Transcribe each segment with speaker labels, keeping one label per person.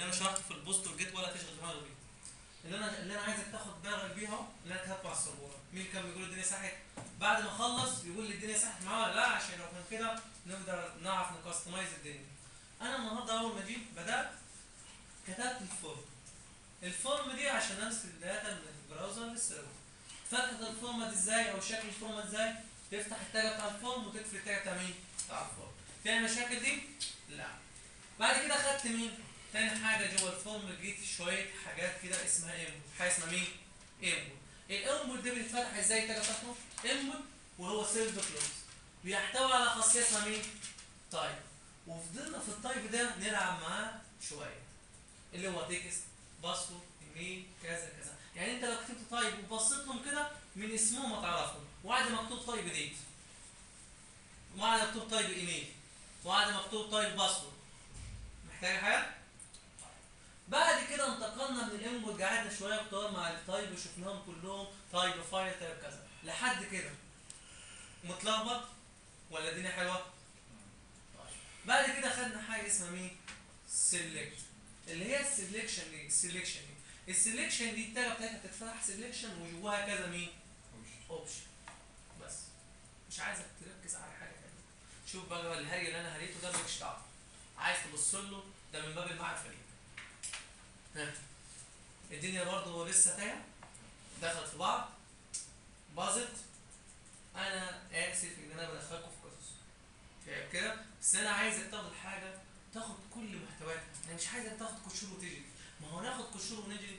Speaker 1: اللي انا شرحته في البوست والجيت ولا تشغل دماغك بيه اللي انا اللي انا عايزك تاخد بالك بيه اهو اللي انا كاتبه على السبوره مين كان بيقول الدنيا ساحت بعد ما اخلص يقول لي الدنيا ساحت معاه ولا لا عشان لو كان كده نقدر نعرف نكستمايز الدنيا انا النهارده اول ما جيت بدات كتبت الفورم الفورم دي عشان ارسل الداتا من البراوزر للسيرفر فكت الفورمات ازاي او شكل الفورمات ازاي تفتح التاجه بتاع الفورم وتقفل التاجه بتاع مين بتاع الفورم فيها مشاكل دي لا بعد كده خدت مين تاني حاجه جوه الفورم لقيت شويه حاجات كده اسمها انبوت حاجه اسمها مين انبوت الانبوت ده بيتفتح ازاي التاجه بتاعته انبوت وهو سيلف كلوز بيحتوي على خاصيه اسمها مين تايب وفضلنا في التايب ده نلعب معاه شويه اللي هو تكست باسورد ايميل كذا كذا يعني انت لو كتبت تايب وبصيت لهم كده من اسمهم هتعرفهم وعد مكتوب تايب ديت وعد مكتوب تايب ايميل وعد مكتوب تايب باسورد محتاج حاجه بعد كده انتقلنا من الانبوت قعدنا شويه كتار مع التايب وشفناهم كلهم تايب فايل تايب كذا لحد كده متلخبط ولا الدنيا حلوه بعد كده خدنا حاجه اسمها مين سيلكت اللي هي السيلكشن دي السيلكشن دي السيلكشن دي التاجه بتاعتها تتفتح سيلكشن وجواها كذا مين اوبشن بس مش عايزك تركز على حاجه تانية شوف بقى الهري اللي انا هريته ده مالكش دعوه عايز تبص له ده من باب المعرفه ليك ها الدنيا برضه لسه تايه دخلت في بعض باظت انا اسف ان انا بدخلكم في قصص فاهم كده بس انا عايزك تاخد الحاجه تاخد كل محتوياتها انا مش عايزك تاخد كشور وتجري ما هو ناخد كشور ونجري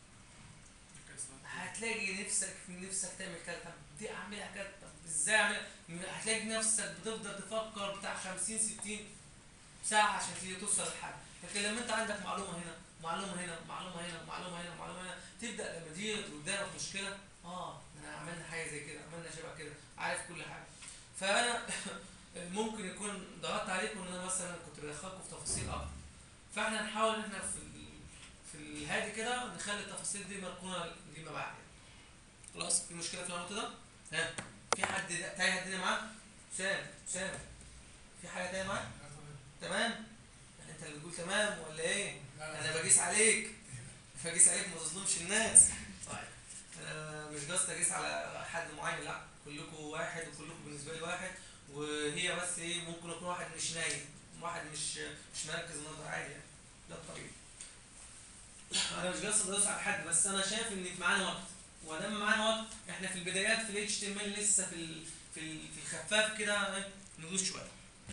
Speaker 1: هتلاقي نفسك نفسك تعمل كده طب دي اعملها كده طب ازاي اعملها هتلاقي نفسك بتفضل تفكر بتاع 50 60 ساعه عشان تيجي توصل لحاجه لكن لما انت عندك معلومه هنا معلومه هنا معلومه هنا معلومه هنا معلومه هنا تبدا لما تيجي قدامك مشكله اه احنا عملنا حاجه زي كده عملنا شبه كده عارف كل حاجه فانا ممكن يكون ضغطت عليكم ان انا مثلا كنت بدخلكم في تفاصيل اكتر فاحنا نحاول ان احنا في ال- في الهادي كده نخلي التفاصيل دي مركونه لما بعد يعني. خلاص في مشكله في الوقت ده ها في حد دا- تايه الدنيا معاك سام سام في حاجه تايه معاك تمام يعني انت اللي بتقول تمام ولا ايه انا بقيس عليك بقيس عليك ما تظلمش الناس طيب انا مش قصدي اقيس على حد معين لا كلكم واحد وكلكم بالنسبه لي واحد وهي بس ايه ممكن يكون واحد مش نايم واحد مش مش مركز النهارده عادي يعني ده الطبيعي انا مش قصدي ادوس على حد بس انا شايف ان في معانا وقت ودام معانا وقت احنا في البدايات في الاتش تي ام ال لسه في ال في ال في الخفاف كده إيه، ندوس شويه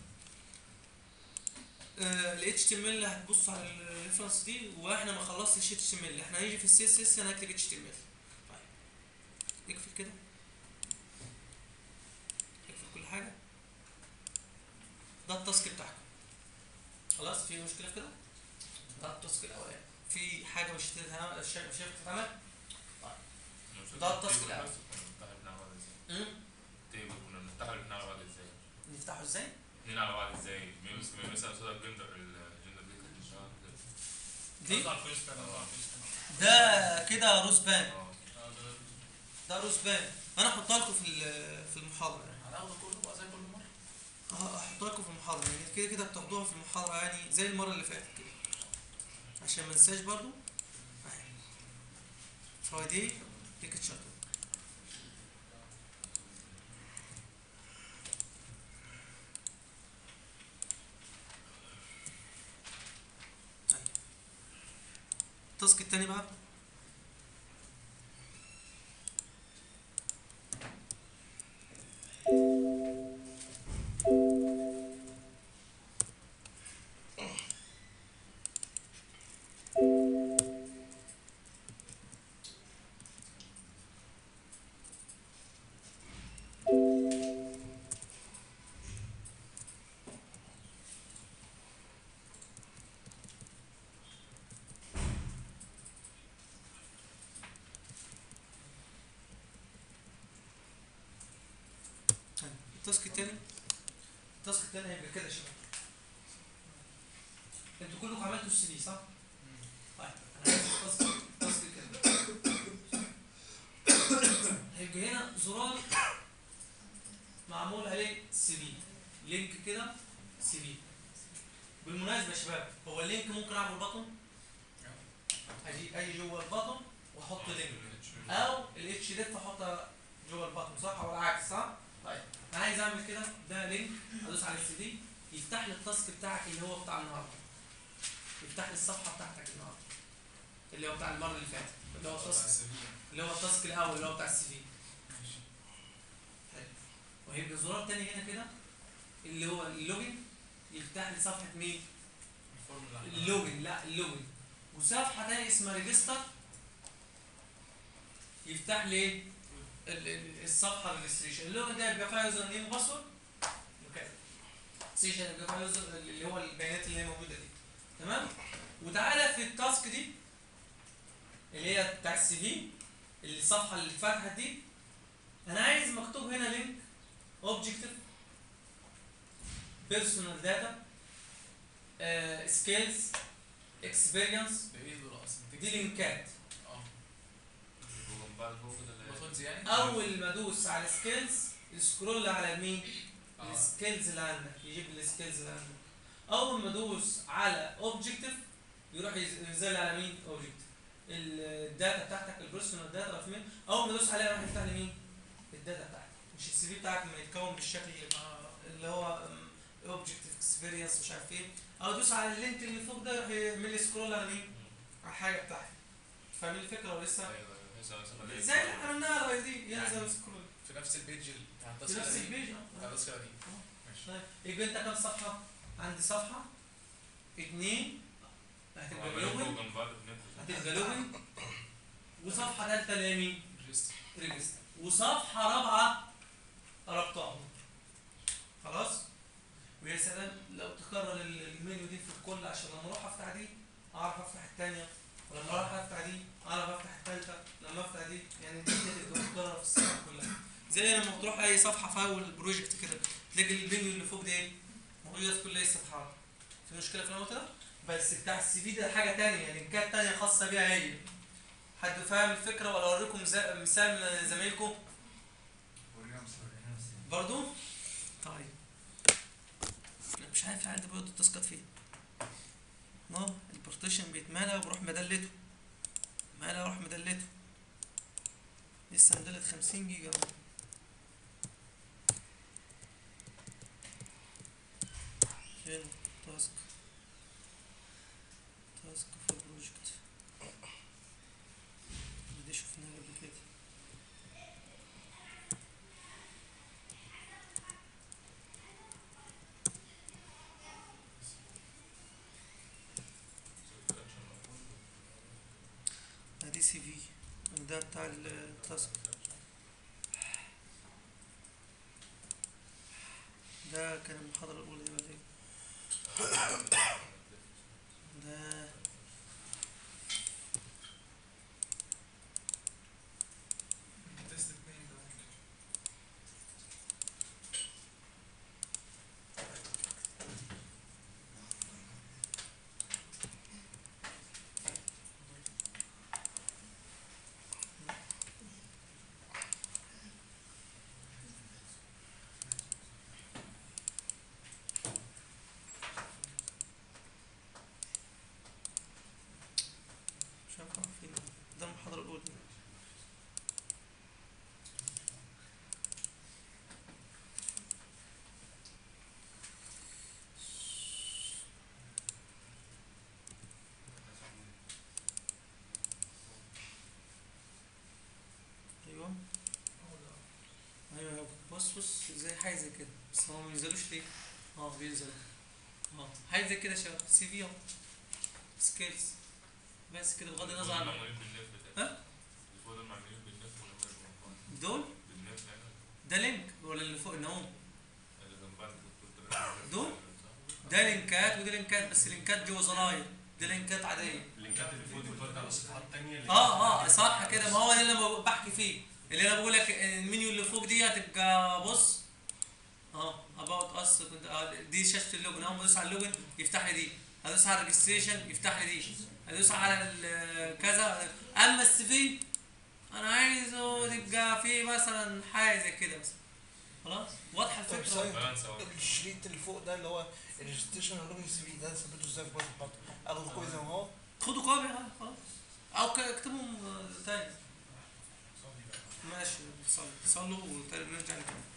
Speaker 1: الاتش تي ام ال هتبص على الريفرنس دي واحنا ما خلصتش اتش تي ام ال احنا هنيجي في السي اس اس انا هكتب اتش تي ام ال طيب اقفل كده اقفل كل حاجه ده التاسك بتاعكم خلاص في مشكله في كده ده التاسك الاولاني في حاجه مش تتعمل مش شايف تتعمل ده التاسك الأول. امم
Speaker 2: تيبل كنا بنفتحه الاثنين على بعض ازاي؟
Speaker 1: نفتحه ازاي
Speaker 2: الاثنين على بعض ازاي؟ ميمس مثلا صودا الجندر الجندر بليك اشتغل
Speaker 1: دي
Speaker 3: قصدي على الفيرست تايم، على الفيرست تايم.
Speaker 1: ده كده روزبان
Speaker 2: اه
Speaker 3: آه، ده-
Speaker 1: ده روزبان انا هحطها لكم في ال- في المحاضره يعني
Speaker 3: هناخده كله بقى زي كل مره
Speaker 1: اه هحطها لكم في المحاضره يعني كده كده بتاخدوها في المحاضره يعني زي المره اللي فاتت كده عشان ما انساش برضو اهي فرايداي تيكت شاتر أهي. التاسك التاني بقى التاسك التاني التاسك التاني هيبقى كده يا شباب انتوا كلكم عملتوا السي في صح؟ طيب انا هعمل التاسك التاسك كده هيبقى هنا زرار معمول عليه سي في لينك كده سي في بالمناسبه يا شباب هو اللينك ممكن اعمل بطن اجي اجي جوه البطن واحط لينك او الاتش ديف احطها جوه البطن صح ولا العكس صح؟ طيب انا عايز اعمل كده ده لينك ادوس على السي دي يفتح لي التاسك بتاعك اللي هو بتاع النهارده يفتح لي الصفحه بتاعتك النهارده اللي هو بتاع المره اللي فاتت اللي هو التاسك اللي هو التاسك الاول اللي هو بتاع السي في وهيبقى زرار تاني هنا كده اللي هو اللوجن يفتح لي صفحه مين؟ اللوجن لا اللوجن وصفحه تانية اسمها ريجستر يفتح لي ايه؟ ال- ال- الصفحه الريجستريشن اللوجن ده يبقى فيها يوزر نيم وباسورد وكذا سيشن يبقى فيها يوزر اللي هو البيانات اللي هي موجوده دي تمام وتعالى في التاسك دي اللي هي بتاع السي في الصفحه اللي اتفتحت دي انا عايز مكتوب هنا لينك اوبجكتيف بيرسونال داتا سكيلز اكسبيرينس
Speaker 3: ده ايه دول اصلا؟
Speaker 1: دي لينكات
Speaker 3: اه
Speaker 2: جوجل بقى فوق كده اللي هي-
Speaker 3: باتونز يعني؟
Speaker 1: اول ما ادوس على سكيلز سكرول على مين
Speaker 3: اه
Speaker 1: السكيلز اللي عندك يجيب لي السكيلز اللي عندك اول ما ادوس على اوبجكتيف يروح يز- ينزل لي على مين اوبجكتيف الداتا بتاعتك البيرسونال داتا في مين اول ما ادوس عليها يروح يفتح لي مين الداتا بتاعتك مش السي في بتاعك لما يتكون بالشكل
Speaker 3: اه
Speaker 1: اللي هو اوبجكتيف اكسبيرينس مش عارف ايه او ادوس على اللينك اللي فوق ده يروح يعمل لي سكرول على مين على الحاجه بتاعتي فاهمين الفكره ولا لسه
Speaker 2: ايوه ايوه لسه- لسه-
Speaker 1: زي اللي احنا عملناها على الاي دي ينزل سكرول
Speaker 3: في نفس البيج ال- بتاع
Speaker 1: في
Speaker 3: التذكرة
Speaker 1: نفس
Speaker 3: دي
Speaker 1: البيج
Speaker 3: بتاع
Speaker 1: اه
Speaker 3: التذكرة دي ماشي
Speaker 1: طيب يبقى انت كام صفحه عندي صفحه اتنين هتبقى
Speaker 2: عملوا
Speaker 1: لوجن
Speaker 2: جوجل بقى بنفس-
Speaker 1: هتبقى لوجن وصفحه ثالثه اللي هي مين؟
Speaker 3: ريجستر
Speaker 1: ريجستر وصفحه رابعه ربطها خلاص ويا سلام لو تكرر ال- المنيو دي في الكل عشان لما اروح افتح دي اعرف افتح الثانيه ولما اروح افتح دي اعرف افتح الثالثه لما افتح دي يعني دي تبقى متكرره في الصفحه كلها زي لما بتروح اي صفحه في اول البروجكت كده تلاقي المنيو اللي فوق ده ايه موجوده في كل اي صفحات في مشكله في النقطه ده بس بتاع السي في ده حاجه ثانيه لينكات ثانيه خاصه بيها هي حد فاهم الفكره ولا اوريكم زا- مثال من زمايلكم برضو طيب أنا مش عارف عندي برضو التاسكات فين اه البارتيشن بيتملى وبروح مدلته مالى واروح مدلته لسه مدلت 50 جيجا فين تاسك تاسك فور بروجكت دي شفناها قبل كده ادي سي في ده بتاع التاسك ده كان المحاضرة الأولى دي ولا ايه؟ ده
Speaker 3: تيست اتنين ده
Speaker 1: مش عارف أعرف فين ده المحاضرة الأولى أيوه أيوه بص بص زي حاجة زي كده بس هو ما بينزلوش ليه؟ اه بينزل اه حاجة زي كده يا شباب سي في اهو سكيلز بس كده بغض النظر عن
Speaker 2: معمولين بالنف ده.
Speaker 1: ها؟
Speaker 2: الفوق دول معمولين بالنف ولا بالنف؟
Speaker 1: دول
Speaker 2: بالنف يعني
Speaker 1: ده لينك ولا اللي فوق النوم
Speaker 2: اللي جنبها كنت بتقول
Speaker 1: دول؟ ده لينكات ودي لينكات بس لينكات جوه زراير دي لينكات عاديه
Speaker 4: اللينكات اللي فوق دي بتودي على صفحات تانية اللي-
Speaker 1: اه اه صح كده ما هو ده اللي انا بحكي فيه اللي انا بقول لك المنيو اللي فوق دي هتبقى بص اه اباوت اس كنت آه، دي شاشه اللوجن اول ما ادوس على اللوجن يفتح لي دي ادوس على الريجستريشن يفتح لي دي ادوس على ال- كذا اما السي في انا عايزه تبقى فيه مثلا حاجه زي كده مثلا خلاص واضحه
Speaker 5: طب
Speaker 1: الفكره
Speaker 5: ثانية.
Speaker 2: بالانس اهو
Speaker 5: الشريط اللي فوق ده اللي هو الريجستريشن واللوجن سي في ده ثبته ازاي في بايثون حط اخده كوبي زي ما هو
Speaker 1: خدوا كوبي اه خلاص او ك- اكتبهم آه، تاني
Speaker 3: صلي بقى
Speaker 1: ماشي صلي صلوا وتاني نرجع نكمل